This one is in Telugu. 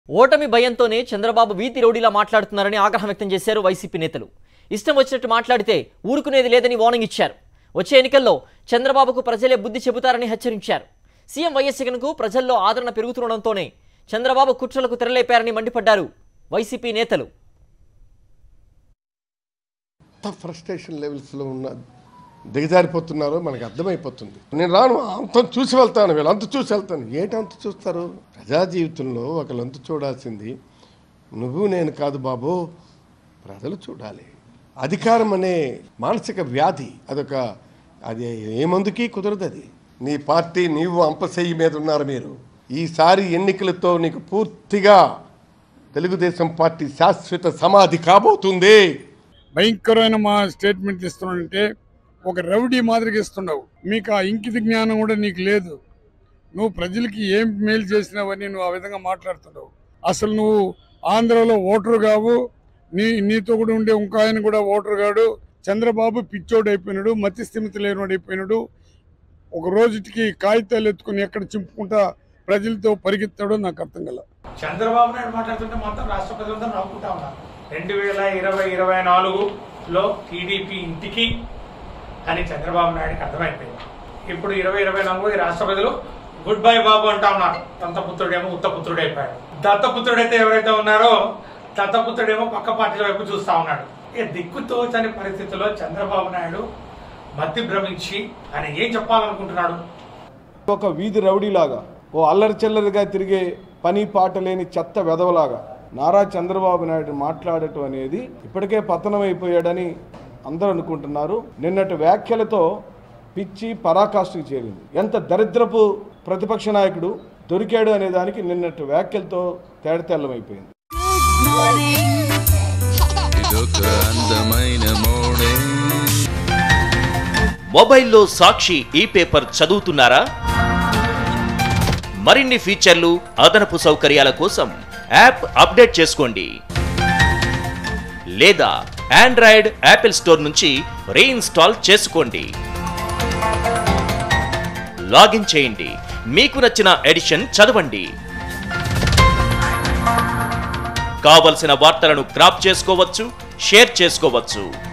ఓటమి భయంతోనే చంద్రబాబు వీతి రౌడీలా మాట్లాడుతున్నారని ఆగ్రహం వ్యక్తం చేశారు వైసీపీ నేతలు ఇష్టం వచ్చినట్టు మాట్లాడితే ఊరుకునేది లేదని వార్నింగ్ ఇచ్చారు వచ్చే ఎన్నికల్లో చంద్రబాబుకు ప్రజలే బుద్ధి చెబుతారని హెచ్చరించారు సీఎం వైఎస్ జగన్కు ప్రజల్లో ఆదరణ పెరుగుతుండడంతోనే చంద్రబాబు కుట్రలకు తెరలేపారని మండిపడ్డారు వైసీపీ నేతలు ఎంత ఫ్రస్ట్రేషన్ లెవెల్స్లో ఉన్న దిగజారిపోతున్నారో మనకు అర్థమైపోతుంది నేను రాను అంత చూసి వెళ్తాను వీళ్ళంత చూసి వెళ్తాను ఏంటంత చూస్తారు ప్రజా జీవితంలో ఒకళ్ళంత చూడాల్సింది నువ్వు నేను కాదు బాబు ప్రజలు చూడాలి అధికారం అనే మానసిక వ్యాధి అదొక అది ఏ మందుకి కుదరదు అది నీ పార్టీ నీవు అంపశయ్యి మీద ఉన్నారు మీరు ఈసారి ఎన్నికలతో నీకు పూర్తిగా తెలుగుదేశం పార్టీ శాశ్వత సమాధి కాబోతుంది భయంకరమైన మా స్టేట్మెంట్ ఇస్తున్నాడంటే ఒక రౌడీ మాదిరిగా ఇస్తున్నావు మీకు ఆ ఇంకిత జ్ఞానం కూడా నీకు లేదు నువ్వు ప్రజలకి ఏం మేలు చేసినావని నువ్వు ఆ విధంగా మాట్లాడుతున్నావు అసలు నువ్వు ఆంధ్రలో ఓటరు కావు నీ నీతో కూడా ఉండే ఇంకో ఆయన కూడా ఓటరు కాడు చంద్రబాబు పిచ్చోడు అయిపోయినాడు మతి స్థిమిత లేనివాడు అయిపోయినాడు ఒక రోజుకి కాగితాలు ఎత్తుకుని ఎక్కడ చింపుకుంటా ప్రజలతో పరిగెత్తాడో నాకు అర్థం కల చంద్రబాబు నాయుడు మాట్లాడుతుంటే మాత్రం రాష్ట్ర ప్రజలందరూ నవ్వుకుంటా ఉన్నారు రెండు వేల ఇరవై ఇరవై నాలుగులో టీడీపీ ఇంటికి అని చంద్రబాబు నాయుడుకి అర్థమైపోయింది ఇప్పుడు ఇరవై ఇరవై నాలుగు ఈ రాష్ట్ర ప్రజలు గుడ్ బై బాబు అంటా ఉన్నారు దత్తపుత్రుడేమో ఉత్తపుత్రుడు అయిపోయాడు దత్తపుత్రుడైతే ఎవరైతే ఉన్నారో దత్తపుత్రుడేమో పక్క పార్టీల వైపు చూస్తా ఉన్నాడు ఇక దిక్కుతోచని పరిస్థితుల్లో చంద్రబాబు నాయుడు మతి భ్రమించి ఆయన ఏం చెప్పాలనుకుంటున్నాడు ఒక వీధి రౌడీలాగా ఓ అల్లరి చిల్లరిగా తిరిగే పని పాట లేని చెత్త వెధవలాగా నారా చంద్రబాబు నాయుడు మాట్లాడటం అనేది ఇప్పటికే పతనమైపోయాడని అందరూ అనుకుంటున్నారు నిన్నటి వ్యాఖ్యలతో పిచ్చి పరాకాష్ఠకు చేరింది ఎంత దరిద్రపు ప్రతిపక్ష నాయకుడు దొరికాడు అనే దానికి నిన్నటి వ్యాఖ్యలతో తేడతెల్లమైపోయింది ఇదొక అందమైన మోడే మొబైల్లో సాక్షి ఈ పేపర్ చదువుతున్నారా మరిన్ని ఫీచర్లు అదనపు సౌకర్యాల కోసం యాప్ అప్డేట్ చేసుకోండి లేదా ఆండ్రాయిడ్ యాపిల్ స్టోర్ నుంచి రీఇన్స్టాల్ చేసుకోండి లాగిన్ చేయండి మీకు నచ్చిన ఎడిషన్ చదవండి కావలసిన వార్తలను క్రాప్ చేసుకోవచ్చు షేర్ చేసుకోవచ్చు